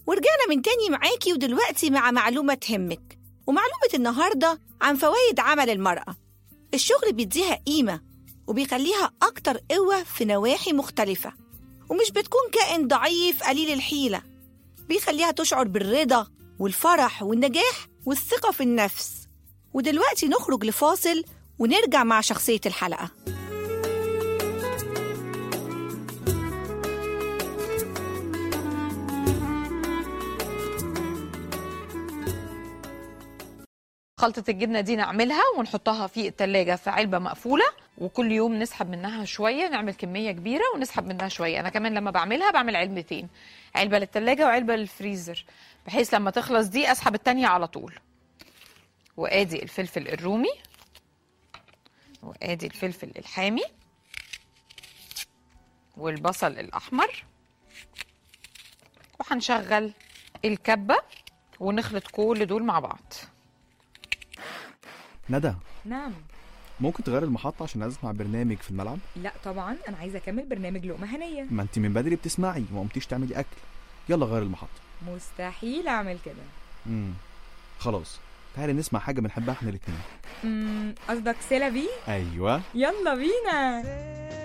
ورجعنا من تاني معاكي ودلوقتي مع معلومة تهمك ومعلومة النهاردة عن فوائد عمل المرأة الشغل بيديها قيمة وبيخليها أكتر قوة في نواحي مختلفة ومش بتكون كائن ضعيف قليل الحيلة بيخليها تشعر بالرضا والفرح والنجاح والثقة في النفس ودلوقتي نخرج لفاصل ونرجع مع شخصية الحلقة خلطة الجبنة دي نعملها ونحطها في التلاجة في علبة مقفولة وكل يوم نسحب منها شوية نعمل كمية كبيرة ونسحب منها شوية أنا كمان لما بعملها بعمل علبتين علبة للتلاجة وعلبة للفريزر بحيث لما تخلص دي أسحب التانية على طول وآدي الفلفل الرومي وآدي الفلفل الحامي والبصل الأحمر وهنشغل الكبة ونخلط كل دول مع بعض ندى نعم ممكن تغير المحطة عشان عايز اسمع برنامج في الملعب لا طبعا انا عايزه اكمل برنامج لقمه هنيه ما انت من بدري بتسمعي وما قمتيش تعملي اكل يلا غير المحطة مستحيل اعمل كده امم خلاص تعالي نسمع حاجة بنحبها احنا الاتنين أمم، قصدك سيلا بي ايوه يلا بينا